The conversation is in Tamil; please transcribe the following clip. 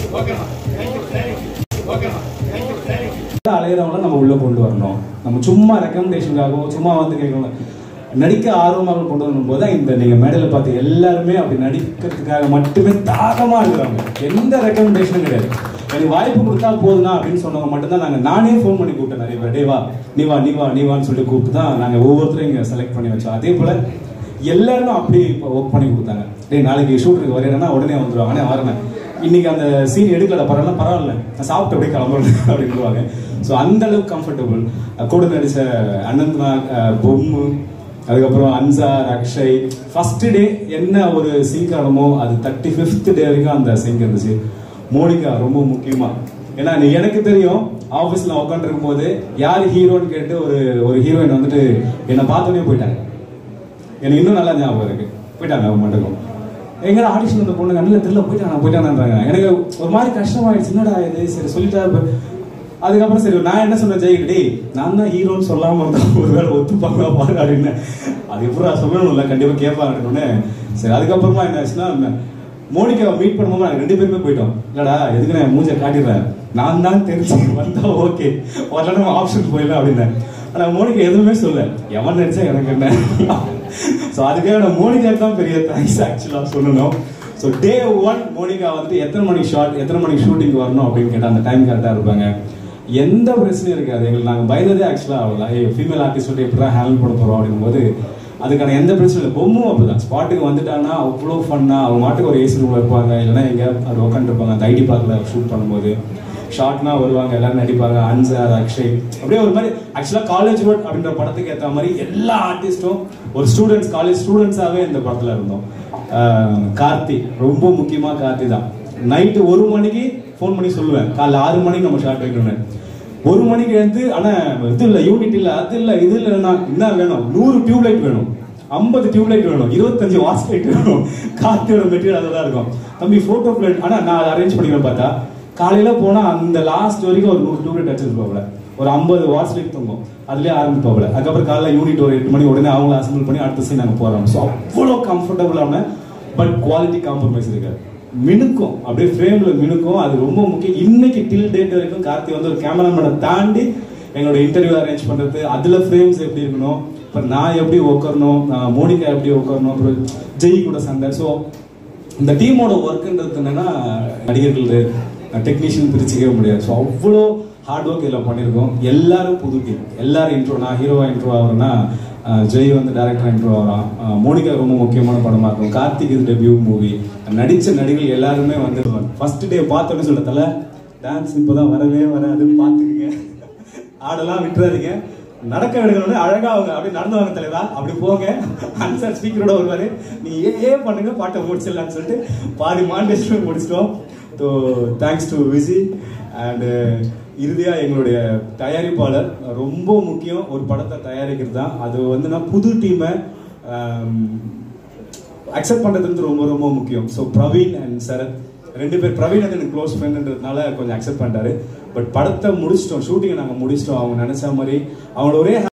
அலையிறவங்கள நம்ம உள்ள கொண்டு வரணும் நம்ம சும்மா ரெக்கமெண்டேஷனுக்காகவோ சும்மா வந்து கேட்கணும் நடிக்க ஆர்வமாக கொண்டு வரும்போது தான் இந்த நீங்க மேடையில பார்த்து எல்லாருமே அப்படி நடிக்கிறதுக்காக மட்டுமே தாகமா இருக்கிறாங்க எந்த ரெக்கமெண்டேஷனும் கிடையாது எனக்கு வாய்ப்பு கொடுத்தா போதுனா அப்படின்னு சொன்னவங்க மட்டும்தான் நாங்க நானே ஃபோன் பண்ணி கூப்பிட்டேன் நிறைய பேர் டே வா நீ வா நீ வா நீ வான்னு சொல்லி கூப்பிட்டு தான் நாங்க ஒவ்வொருத்தரும் இங்க செலக்ட் பண்ணி வச்சோம் அதே போல எல்லாருமே அப்படி ஒர்க் பண்ணி கொடுத்தாங்க டேய் நாளைக்கு ஷூட்டுக்கு வரேன்னா உடனே வந்துருவாங்க அண்ணே வரேன் இன்னைக்கு அந்த சீன் எடுக்கல பரவாயில்ல பரவாயில்ல நான் சாப்பிட்டு அப்படியே கிளம்புறேன் அப்படின்னுவாங்க ஸோ அந்த அளவுக்கு கம்ஃபர்டபுள் கூட நடிச்ச அனந்த்நாக் அஹ், பொம்மு அதுக்கப்புறம் அன்சார் அக்ஷய் ஃபர்ஸ்ட் டே என்ன ஒரு சிங்க் ஆடமோ அது தேர்ட்டி ஃபிஃப்த் டே வரைக்கும் அந்த சிங்க் இருந்துச்சு மோனிகா ரொம்ப முக்கியமா ஏன்னா நீ- எனக்கு தெரியும் ஆஃபீஸ்ல உட்காந்துருக்கும் போது யார் ஹீரோன்னு கேட்டு ஒரு ஒரு ஹீரோயின் வந்துட்டு என்னை பார்த்தோன்னே போயிட்டாங்க எனக்கு இன்னும் நல்லா ஞாபகம் இருக்கு போயிட்டாங்க அவங்க மட்டும் எங்கடா ஆடிஷன் வந்த பொண்ணு கண்ணில் தெரியல போயிட்டாங்க போயிட்டாங்கன்றாங்க எனக்கு ஒரு மாதிரி கஷ்டமாயிடுச்சு என்னடா இது சரி சொல்லிட்டா இப்ப. அதுக்கப்புறம் சரி நான் என்ன சொன்னேன் ஜெயிக்கு டேய் நான் தான் ஹீரோன்னு சொல்லாம இருந்தேன் ஒரு வேளை ஒத்துப்பாங்க பாரு அப்படின்னு அது எப்படி சொல்லணும்ல கண்டிப்பா கேட்பாங்கன்னு சரி அதுக்கப்புறமா என்ன ஆச்சுன்னா மோனிகாவை மீட் பண்ணும்போது நாங்கள் ரெண்டு பேருமே போயிட்டோம் இல்லடா எதுக்கு நான் மூஞ்ச காட்டிடுறேன் நான் தான் தெரிஞ்சு வந்தா ஓகே வரல நம்ம ஆப்ஷன் போயிடலாம் அப்படின்னேன் ஆனா மோனிகா எதுவுமே சொல்ல எவன் நினைச்சா எனக்கு என்ன ஸோ அதுக்காக நான் மோனிகாக்கு தான் பெரிய தேங்க்ஸ் ஆக்சுவலாக சொல்லணும் ஸோ டே ஒன் மோனிகா வந்து எத்தனை மணிக்கு ஷார்ட் எத்தனை மணிக்கு ஷூட்டிங் வரணும் அப்படின்னு கேட்டால் அந்த டைம் கரெக்டாக இருப்பாங்க எந்த பிரச்சனையும் இருக்காது எங்களுக்கு நாங்கள் பயந்ததே ஆக்சுவலாக ஆகல ஏ ஃபீமேல் ஆர்டிஸ்ட் வந்து எப்படி ஹேண்டில் பண்ண போகிறோம் அப்படிங்கும்போது அதுக்கான எந்த பிரச்சனையும் இல்லை பொம்மும் அப்படிதான் ஸ்பாட்டுக்கு வந்துட்டாங்கன்னா அவ்வளோ ஃபன்னாக அவங்க மாட்டுக்கு ஒரு ஏசி ரூமில் இருப்பாங்க இல்லைன்னா எங்கேயாவது அது உட்காந்துருப்பாங்க அந்த ஐடி பார்க்கில் ஷூட் பண்ணும்போது ஷார்ட்னா வருவாங்க எல்லாரும் நடிப்பாங்க அன்சார் அக்ஷய் அப்படியே ஒரு மாதிரி ஆக்சுவலாக காலேஜ் ரோட் அப்படின்ற படத்துக்கு ஏற்ற மாதிரி எல்லா ஆர்டிஸ்ட்டும் ஒரு ஸ்டூடெண்ட்ஸ் காலேஜ் ஸ்டூடெண்ட்ஸாகவே இந்த படத்தில் இருந்தோம் ஆஹ் கார்த்தி ரொம்ப முக்கியமாக கார்த்தி தான் நைட்டு ஒரு மணிக்கு ஃபோன் பண்ணி சொல்லுவேன் காலைல ஆறு மணிக்கு நம்ம ஷார்ட் வைக்கணும்னு ஒரு மணிக்கு எழுந்து ஆனா இது இல்ல யூனிட் இல்ல அது இல்ல இது இல்லைன்னா என்ன வேணும் நூறு டியூப் லைட் வேணும் ஐம்பது டியூப் லைட் வேணும் இருபத்தஞ்சு வாட்ஸ் லைட் வேணும் கார்த்தியோட மெட்டீரியல் அதுதான் இருக்கும் தம்பி போட்டோ பிளேட் ஆனா நான் அதை அரேஞ்ச் பண்ணிக்கிறேன் பார்த்தா காலையில போனா அந்த லாஸ்ட் வரைக்கும் ஒரு நூறு டியூப் லைட் வச்சிருப்பாப்ல ஒரு ஐம்பது வாட்ஸ் லைட் தொங்கும் அதுலயே ஆரம்பிப்பாப்ல அதுக்கப்புறம் காலைல யூனிட் ஒரு எட்டு மணி உடனே அவங்கள அசம்பிள் பண்ணி அடுத்த சீன் நாங்க போறோம் ஸோ அவ்வளோ கம்ஃபர்டபுளான பட் குவாலிட்டி காம்ப்ரமைஸ் இருக்காது மினுக்கும் அப்படியே ஃப்ரேம்ல மினுக்கும் அது ரொம்ப முக்கியம் இன்னைக்கு டில் டேட் வரைக்கும் கார்த்தி வந்து ஒரு கேமராமேனை தாண்டி எங்களோட இன்டர்வியூ அரேஞ்ச் பண்றது அதுல ஃப்ரேம்ஸ் எப்படி இருக்கணும் இப்போ நான் எப்படி உட்காரணும் நான் மோனிகா எப்படி உட்காரணும் அப்புறம் ஜெய் கூட சண்டை ஸோ இந்த டீமோட ஒர்க்குன்றது என்னன்னா நடிகர்கள் டெக்னீஷியன் பிரிச்சுக்கவே முடியாது ஸோ அவ்வளோ ஹார்ட் ஒர்க் இதில் பண்ணியிருக்கோம் எல்லாரும் புது டீம் எல்லாரும் இன்ட்ரோ நான் ஹீரோவா இன்ட்ரோ ஆகிறேன்னா அஹ், ஜெய் வந்து டேரக்டர் இன்ட்ரோ ஆகிறான் அஹ், மோனிகா ரொம்ப முக்கியமான படமா இருக்கும் கார்த்திக் இது டெபியூ மூவி நடிச்ச நடிகர்கள் எல்லாருமே வந்து ஃபர்ஸ்ட் டே பார்த்தோன்னே சொல்ல தல டான்ஸ் இப்போதான் வரவே வராது பார்த்துக்குங்க ஆடெல்லாம் விட்டுறாதீங்க நடக்க எடுக்கணும்னு அழகா அவங்க அப்படி நடந்து வாங்க தலைவா அப்படி போங்க அன்சார் ஸ்பீக்கரோட வருவாரு நீ ஏ ஏ பண்ணுங்க பாட்டை முடிச்சிடலாம்னு சொல்லிட்டு பாதி மாண்டேஷன் முடிச்சிட்டோம் so thanks to VC and இறுதியா எங்களுடைய தயாரிப்பாளர் ரொம்ப முக்கியம் ஒரு படத்தை தயாரிக்கிறது தான் அது வந்து நான் புது டீமை அக்செப்ட் பண்றது வந்து ரொம்ப ரொம்ப முக்கியம் ஸோ பிரவீன் அண்ட் சரத் ரெண்டு பேர் பிரவீன் வந்து எனக்கு க்ளோஸ் ஃப்ரெண்டுன்றதுனால கொஞ்சம் அக்செப்ட் பண்ணிட்டாரு பட் படத்தை முடிச்சிட்டோம் ஷூட்டிங்கை நாங்கள் முடிச்சிட்டோம் அவங்க நினைச்ச மாதிரி அவங்களோட ஒரே